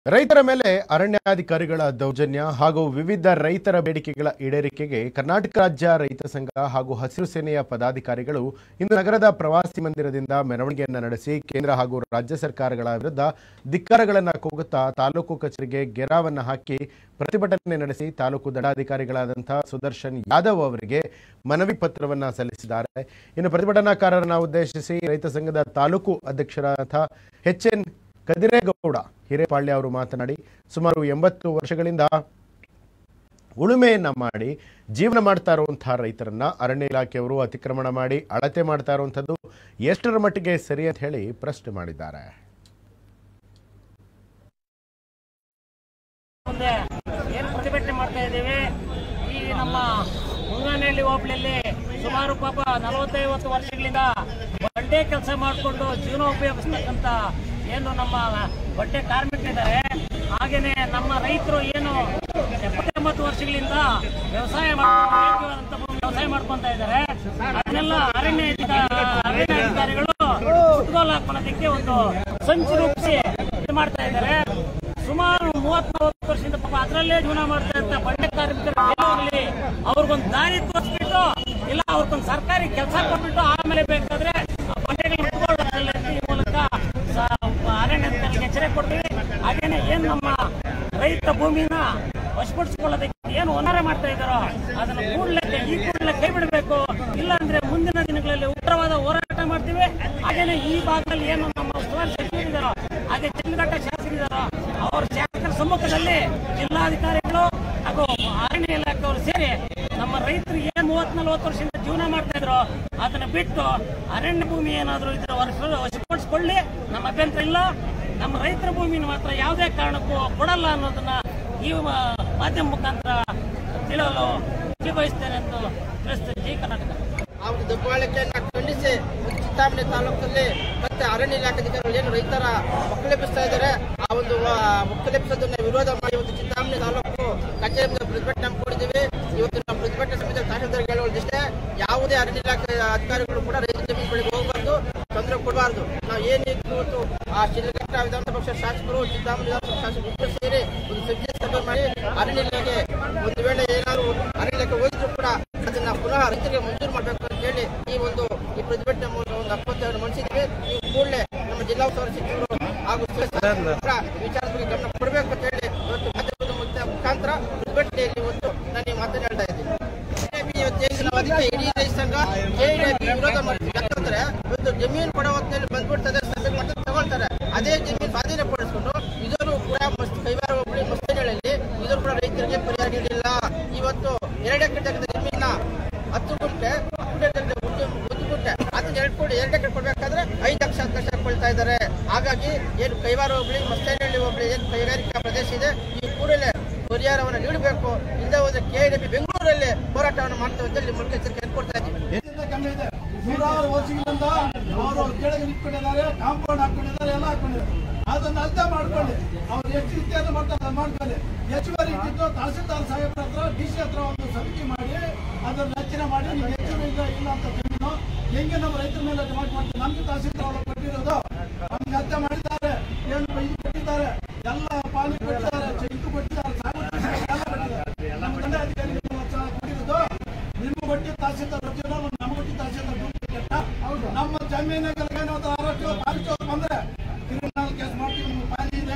ರೈತರ ಮೇಲೆ ಅರಣ್ಯಾಧಿಕಾರಿಗಳ ದೌರ್ಜನ್ಯ ಹಾಗೂ ವಿವಿಧ ರೈತರ ಬೇಡಿಕೆಗಳ ಈಡೇರಿಕೆಗೆ ಕರ್ನಾಟಕ ರಾಜ್ಯ ರೈತ ಸಂಘ ಹಾಗೂ ಹಸಿರು ಸೇನೆಯ ಪದಾಧಿಕಾರಿಗಳು ಇಂದು ನಗರದ ಪ್ರವಾಸಿ ಮಂದಿರದಿಂದ ಮೆರವಣಿಗೆಯನ್ನು ನಡೆಸಿ ಕೇಂದ್ರ ಹಾಗೂ ರಾಜ್ಯ ಸರ್ಕಾರಗಳ ವಿರುದ್ಧ ಧಿಕ್ಕಾರಗಳನ್ನು ಕೂಗುತ್ತಾ ತಾಲೂಕು ಕಚೇರಿಗೆ ಗೆರಾವನ್ನು ಹಾಕಿ ಪ್ರತಿಭಟನೆ ನಡೆಸಿ ತಾಲೂಕು ದಂಡಾಧಿಕಾರಿಗಳಾದಂಥ ಸುದರ್ಶನ್ ಯಾದವ್ ಅವರಿಗೆ ಮನವಿ ಪತ್ರವನ್ನು ಸಲ್ಲಿಸಿದ್ದಾರೆ ಇನ್ನು ಪ್ರತಿಭಟನಾಕಾರರನ್ನು ಉದ್ದೇಶಿಸಿ ರೈತ ಸಂಘದ ತಾಲೂಕು ಅಧ್ಯಕ್ಷರಾದ ಎಚ್ ಎನ್ ಕದಿರೇಗೌಡ ಹಿರೇಪಾಳ್ಯ ಅವರು ಮಾತನಾಡಿ ಸುಮಾರು ಎಂಬತ್ತು ವರ್ಷಗಳಿಂದ ಉಳುಮೆಯನ್ನ ಮಾಡಿ ಜೀವನ ಮಾಡ್ತಾ ಇರುವಂತಹ ರೈತರನ್ನ ಅರಣ್ಯ ಇಲಾಖೆಯವರು ಅತಿಕ್ರಮಣ ಮಾಡಿ ಅಳತೆ ಮಾಡ್ತಾ ಇರುವಂಥದ್ದು ಎಷ್ಟರ ಮಟ್ಟಿಗೆ ಸರಿ ಅಂತ ಹೇಳಿ ಪ್ರಶ್ನೆ ಮಾಡಿದ್ದಾರೆ ಮುಂದೆ ಏನು ಪ್ರತಿಭಟನೆ ಮಾಡ್ತಾ ಇದ್ದೀವಿ ಈ ನಮ್ಮ ಮುಂಗಾನಹಳ್ಳಿ ಹೋಬಳಿಯಲ್ಲಿ ಸುಮಾರು ಪಾಪ ನಲವತ್ತೈವತ್ತು ವರ್ಷಗಳಿಂದ ಬಡ್ಡೆ ಕೆಲಸ ಮಾಡಿಕೊಂಡು ಜೀವನ ಉಪಯೋಗಿಸ್ತಕ್ಕಂಥ ಏನು ನಮ್ಮ ಬಡ್ಡೆ ಕಾರ್ಮಿಕರಿದ್ದಾರೆ ಹಾಗೇನೆ ನಮ್ಮ ರೈತರು ಏನು ಎಪ್ಪತ್ತೆಂಬತ್ತು ವರ್ಷಗಳಿಂದ ವ್ಯವಸಾಯ ಮಾಡ್ಕೊಂಡು ವ್ಯವಸಾಯ ಮಾಡ್ಕೊಂತ ಇದ್ದಾರೆ ಅದನ್ನೆಲ್ಲ ಅರಣ್ಯ ಅಧಿಕ- ಅರಣ್ಯ ಅಧಿಕಾರಿಗಳು ಫುಟ್ಬಾಲ್ ಹಾಕೊಳ್ಳೋದಕ್ಕೆ ಒಂದು ಸಂಚು ರೂಪಿಸಿ ಇದು ಮಾಡ್ತಾ ಇದ್ದಾರೆ ಸುಮಾರು ಮೂವತ್ ನಲವತ್ತು ವರ್ಷದಿಂದ ಪಾಪ ಅದರಲ್ಲೇ ಜೀವನ ಮಾಡ್ತಾ ಇರ್ತ ಬಂಡೆ ಕಾರ್ಮಿಕರು ಹೋಗ್ಲಿ ಅವ್ರಿಗೊಂದು ದಾರಿ ತೋರಿಸ್ಬಿಟ್ಟು ಇಲ್ಲ ಅವ್ರಿಗೊಂದು ಸರ್ಕಾರಿ ಕೆಲಸ ಕೊಟ್ಬಿಟ್ಟು ಆಮೇಲೆ ಬೇಕಾದ್ರೆ ಆ ಬಂಡೆಗಳನ್ನ ಮುಟ್ಕೊಳ್ಳೋದಿಲ್ಲ ಅಂತ ಈ ಮೂಲಕ ಸ- ಅರಣ್ಯಾಧಿಕಾರಿಗೆ ಎಚ್ಚರಿಕೆ ಕೊಡ್ತೀವಿ ಹಾಗೇನೆ ಏನ್ ನಮ್ಮ ರೈತ ಭೂಮಿನ ವಶಪಡಿಸಿಕೊಳ್ಳೋದಕ್ಕೆ ಏನು ಹೊಣೆ ಮಾಡ್ತಾ ಇದ್ದಾರೋ ಅದನ್ನ ಕೂಡಲೇ ಈ ಕೂಡಲೇ ಕೈ ಬಿಡಬೇಕು ಇಲ್ಲ ಅಂದ್ರೆ ಮುಂದಿನ ದಿನಗಳಲ್ಲಿ ಉಗ್ರವಾದ ಹೋರಾಟ ಮಾಡ್ತೀವಿ ಹಾಗೇನೆ ಈ ಭಾಗದಲ್ಲಿ ಏನು ನಮ್ಮ ಉಸ್ತುವಾರಿ ಸಚಿವರಿದ್ದಾರೋ ಹಾಗೆ ಚಂದ್ರಘಟ್ಟ ಶಾಸಕರಿದ್ದಾರೋ ಅವರ ಶಾಸಕರ ಸಮ್ಮುಖದಲ್ಲಿ ಜಿಲ್ಲಾಧಿಕಾರಿಗಳು ಹಾಗೂ ಅರಣ್ಯ ಇಲಾಖೆಯವರು ಸೇರಿ ನಮ್ಮ ರೈತರು ಏನ್ ಮೂವತ್ ನಲವತ್ತು ವರ್ಷದಿಂದ ಜೀವನ ಮಾಡ್ತಾ ಇದ್ರು ಅದನ್ನ ಬಿಟ್ಟು ಅರಣ್ಯ ಭೂಮಿ ಏನಾದ್ರು ಇದ್ರೆ ವಶ- ವಶಪಡಿಸಿಕೊಳ್ಳಿ ನಮ್ಮ ಅಭ್ಯಂತರ ಇಲ್ಲ ನಮ್ಮ ರೈತರ ಭೂಮಿನ ಮಾತ್ರ ಯಾವುದೇ ಕಾರಣಕ್ಕೂ ಕೊಡಲ್ಲ ಅನ್ನೋದನ್ನ ಈ ಮ- ಮಾಧ್ಯಮ ಮುಖಾಂತರ ತಿಳಿಯಲು ಬಯಸ್ತೇನೆ ಎಂದು ತಿಳಿಸ್ತೇನೆ ಜೈ ಕರ್ನಾಟಕ ಆ ಒಂದು ದಬ್ಬಾಳಿಕೆಯನ್ನ ಖಂಡಿಸಿ ಒಂದು ಚಿಂತಾಮಣಿ ತಾಲೂಕಲ್ಲಿ ಮತ್ತೆ ಅರಣ್ಯ ಇಲಾಖೆ ಅಧಿಕಾರಿಗಳು ಏನು ರೈತರ ಒಕ್ಕಲೆಬ್ಬಿಸ್ತಾ ಇದ್ದಾರೆ ಆ ಒಂದು ಆ, ಒಕ್ಕಲೆಬ್ಬಿಸೋದನ್ನ ವಿರೋಧ ಮಾಡಿ ಒಂದು ಚಿಂತಾಮಣಿ ತಾಲೂಕು ಕಚೇರಿ ಮುಂದೆ ಪ್ರತಿಭಟನೆ ಹಮ್ಮಿಕೊಂಡಿದ್ದೀವಿ ಇವತ್ತು ನಾವು ಪ್ರತಿಭಟನೆ ಸಮಿತಿ ತಹಶೀಲ್ದಾರ್ ಹೇಳುವುದಿಷ್ಟೇ ಯಾವುದೇ ಅರಣ್ಯ ಇಲಾಖೆ ಅಧಿಕಾರಿಗಳು ಕೂಡ ರೈತ ಜಮೀನುಗಳಿಗೆ ಹೋಗಬಾರ್ದು ತೊಂದರೆ ಕೊಡಬಾರ್ದು ನಾವು ಏನಿತ್ತು ಇವತ್ತು ಆ ಶಿಲ್ಘಟ್ಟ ವಿಧಾನಸಭಾ ಪಕ್ಷ ಶಾಸಕರು ಚಿಂತಾಮಣಿ ವಿಧಾನಸಭಾ ಶಾಸಕರು ಇಬ್ಬರು ಸೇರಿ ಒಂದು ಸಭೆ ಸಭೆ ಮಾಡಿ ಅರಣ್ಯ ಇಲಾಖೆ ಒಂದು ವೇಳೆ ಏನಾದ್ರು ಅರಣ್ಯ ಇಲಾಖೆ ಹೋಗಿದ್ರು ಕೂಡ ಅದನ್ನ ಪುನಃ ರೈತರಿಗೆ ಮಂಜೂರು ಮಾಡಬೇಕು ಅಂತ ಹೇಳಿ ಈ ಒಂದು ಈ ಪ್ರತಿಭಟನೆ ಮೂಲಕ ಒಂದು ಅಪ್ಪತ್ತನ್ನು ಮಂಡಿಸಿದ್ವಿ ನೀವು ಕೂಡಲೇ ನಮ್ಮ ಜಿಲ್ಲಾ ಉಸ್ತುವಾರಿ ಸಚಿವರು ಹಾಗೂ ಸಚಿವರು ಕೂಡ ಈ ವಿಚಾರದ ಬಗ್ಗೆ ಗಮನ ಕೊಡಬೇಕು ಅಂತ ಹೇಳಿ ಇವತ್ತು ಮಾಧ್ಯಮದ ಮುಖ- ಮುಖಾಂತರ ಪ್ರತಿಭಟನೆಯಲ್ಲಿ ಇವತ್ತು ನಾನು ಈ ಮಾತನ್ನು ಹೇಳ್ತಾ ಇದ್ದೀನಿ JDP ಇವತ್ತು ಹೇಗೆ ನಾವು ಅದಕ್ಕೆ ಇಡೀ ರೈತ ಸಂಘ JDP ವಿರೋಧ ಮಾಡ್ತೀವಿ ಯಾಕಂದ್ರೆ ಇವತ್ತು ಜಮೀನು ಕೊಡೋ ಹೊತ್ತಿನಲ್ಲಿ ಬಂದ್ಬಿಡ್ತದೆ ಸಭೆ ಮಾಡ್ತಾರೆ ತಗೊಳ್ತಾರೆ ಅದೇ ಜಮೀನು ಸ್ವಾಧೀನಪಡಿಸ್ಕೊಂಡು ಇದನ್ನು ಕೂಡ ಮಸ್ತ್ ಕೈವಾರ ಹೋಬಳಿ ಮಸ್ತೇನಹಳ್ಳಿಯಲ್ಲಿ ಇದನ್ನು ಕೂಡ ರೈತರಿಗೆ ಪರಿಹಾರ ನೀಡಿಲ್ಲ ಇವತ್ತು ಎರಡು ಎಕರೆ ಜಾಗದ ಜಮೀನ ಹತ್ತು ಗುಂಟೆ ಹತ್ತು ಎಕರೆ ಒಂದು ಒಂದು ಗುಂಟೆ ಅದನ್ನ ಎರಡು ಕೋಟಿ ಎರಡು ಎಕರೆ ಕೊಡ್ಬೇಕಾದ್ರೆ ಐದು ಲಕ್ಷ ಹತ್ತು ಲಕ್ಷ ಕೊಳ್ತಾ ಇದ್ದಾರೆ ಹಾಗಾಗಿ ಏನು ಕೈವಾರ ಹೋಬಳಿ ಮಸ್ತೇನಹಳ್ಳಿ ಹೋಬಳಿ ಏನು ಕೈಗಾರಿಕಾ ಪ್ರದೇಶ ಇದೆ ಈ ಕೂಡಲೇ ಪರಿಹಾರವನ್ನು ನೀಡಬೇಕು ಇಲ್ಲದೆ ಹೋದ್ರೆ ಕೆಡಿಪಿ ಬೆಂಗಳೂರಲ್ಲಿ ಹೋರಾಟವನ್ನು ಮಾಡ್ತೇವೆ ಅಂತ ಹೇಳಿ ಮೂಲಕ ಎಚ್ಚರಿಕೆ ಕೊಡ್ತಾ ಇದ್ದೀವಿ ಎಲ್ಲಿಂದ ಕಮ್ಮಿ ಇದೆ ನೂರಾರು ವರ್ಷಗಳಿಂದ ಅವರು ಕೆಳಗೆ ನಿಂತ್ಕೊಂಡಿದ್ದಾರೆ ಕಾಂಪೌಂಡ್ ಹಾಕೊಂಡಿದ್ದಾರೆ ಎಲ್ಲ ಹಾಕೊಂಡಿದ್ದಾರೆ ಅದನ್ನ ಅರ್ಥ ಮಾಡ್ಕೊಳ್ಳಿ ಅವ್ರು ಎಷ್ಟು ಇತ್ಯಾದ ಮಾಡ್ತಾರೆ ಅದನ್ನ ಮಾಡ್ಕೊಳ್ಳಿ ಹೆಚ್ಚುವರಿ ಇಟ್ಟಿದ್ದು ತಹಸೀಲ್ದಾರ್ ಸಾಹೇಬ್ರ ಹತ್ರ ಡಿ ಸಿ ಹತ್ರ ಒಂದು ಸಮಿತಿ ಮಾಡಿ ಅದನ್ನ ರಚನೆ ಮಾಡಿ ನೀವು ಹೆಚ್ಚುವರಿ ಇಲ್ಲ ಇಲ್ಲ ಅಂತ ಜಮೀನು ಹೆಂಗೆ ನಮ್ಮ ರೈತರ ಮೇಲೆ ಡಿಮಾಂಡ್ ಮಾಡ್ತೀವಿ ನಮ್ಗೆ ತಹಸೀಲ್ದಾರ್ ಅವರು ಕೊಟ್ಟಿರೋದು ನಮ್ಗೆ ಅರ್ಥ ಮಾಡಿದ್ದಾರೆ ಏನು ಇದು ಕೊಟ್ಟಿದ್ದಾರೆ ಎಲ್ಲ ಪಾನಿ ಕೊಟ್ಟಿದ್ದಾರೆ ಇದು ಕೊಟ್ಟಿದ್ದಾರೆ ಸಾಗುವಳಿ ಎಲ್ಲ ಕೊಟ್ಟಿದ್ದಾರೆ ನಮ್ಮ ದಂಡಾಧಿಕಾರಿಗಳು ಕೊಟ್ಟಿರೋದು ನಿಮ್ಮ ಬಟ್ಟಿ ತಹಸೀಲ್ದಾರ್ ರಜೆನೋ ನಮ್ಮ ಬಟ್ಟಿ ತಹಸೀಲ್ದಾರ್ ಡೂಪ್ಲಿಕೇಟ್ ಹೌದು ನಮ್ಮ ಜಮೀನುಗಳಿಗೆ ಏನಾದ್ರು ಅರಷ್ಟು ಪಾಲಿಸೋದು ಬಂದ್ರೆ ಕ್ರಿಮಿನಲ್ ಕೇಸ್ ಮಾಡ್ತೀವಿ ನಿಮ್ಗೆ ಪಾನಿ ಇದೆ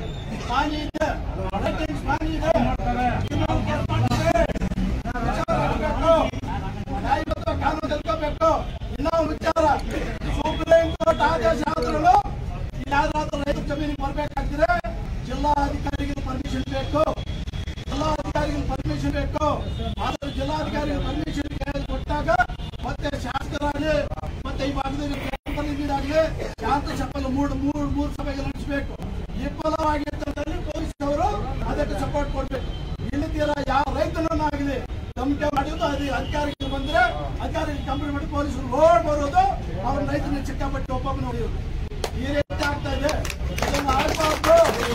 ಪಾನಿ ಇದೆ ರೈಟಿಂಗ್ಸ್ ಪಾನಿ ಇದೆ ಕ್ರಿಮಿನಲ್ ಕೇಸ್ ಮಾಡ್ತೀವಿ ವಿಚಾರ ಆಗ್ಬೇಕು. ನ್ಯಾಯಬದ್ಧ ಕಾನೂನು ಎತ್ಕೋಬೇಕು ಇನ್ನೊಂದು ವಿಚಾರ ಸುಪ್ರೀಂ ಕೋರ್ಟ್ ಆದೇಶ ಆದ್ರೂ ಯಾವ್ದಾದ್ರು ರೈತ ಜಮೀನಿಗೆ ಬರ್ಬೇಕಾಗ್ತದೆ ಜಿಲ್ಲಾಧಿಕಾರಿಗೆ ಪರ್ಮಿಷನ್ ಬೇಕು ಜಿಲ್ಲಾಧಿಕಾರಿಗಳು ಪರ್ಮಿಷನ್ ಬೇಕು ಆದ್ರೆ ಜಿಲ್ಲಾಧಿಕಾರಿಗಳು ಪರ್ಮಿಷನ್ ಕೊಟ್ಟಾಗ ಮತ್ತೆ ಶಾಸಕರಾಗಲಿ ಮತ್ತೆ ಈ ಭಾಗದಲ್ಲಿ ಪ್ರತಿನಿಧಿಗಳಾಗಲಿ ಶಾಂತ ಸಭೆಗಳು ಮೂರು ಮೂರು ಮೂರು ಸಭೆಗಳು ನಡೆಸಬೇಕು ವಿಫಲವಾಗಿದ್ದಲ್ಲಿ ಪೊಲೀಸ್ ಅವರು ಅದಕ್ಕೆ ಸಪೋರ್ಟ್ ಕೊಡ್ಬೇಕು ಇಲ್ಲದಿರ ಯಾವ ರೈತನನ್ನಾಗಲಿ ತಮಿಕೆ ಮಾಡಿದ್ದು ಅದು ಅಧಿಕಾರಿಗಳು ಬಂದ್ರೆ ಅಧಿಕಾರಿಗಳು ಕಂಪ್ಲೇಂಟ್ ಮಾಡಿ ಪೊಲೀಸರು ಓಡ್ ಬರೋದು ಅವ್ರ ರೈತನ ಸಿಕ್ಕಾಪಟ್ಟೆ ಒಬ್ಬೊಬ್ಬ ನೋಡಿದ್ರು ಈ ರೀತಿ ಆಗ್ತಾ ಇದೆ ಇದನ್ನು ಆಗ್ಬಾರ್ದು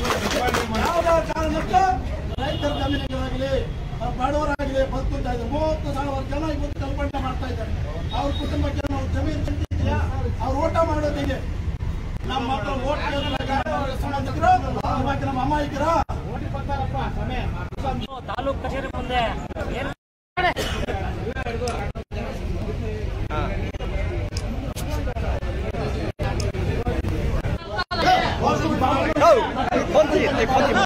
ಯಾವುದೇ ಕಾರಣಕ್ಕೂ ರೈತರ ಜಮೀನುಗಳಾಗಲಿ ಬಡವರಾಗಲಿ ಬದುಕುತ್ತಾ ಇದ್ದಾರೆ ಮೂವತ್ತು ಸಾವಿರ ಜನ ಇವತ್ತು ಕಲ್ಪನೆ ಮಾಡ್ತಾ ಇದ್ದಾರೆ ಅವ್ರ ಕುಟುಂಬಕ್ಕೆ ನಾವು ಜಮೀನು ಸಿಗ್ತಿದ್ಯಾ ಅವ್ರು ಊಟ ಮಾಡೋದಿಗೆ ನಮ್ಮ ಹತ್ರ ಓಟ್ ಕೇಳಿದ್ರೆ ಸಂಬಂಧಿಕರು ನಮ್ಮ ಅಮಾಯಕರ ತಾಲೂಕು ಕಚೇರಿ ಮುಂದೆ ಏನು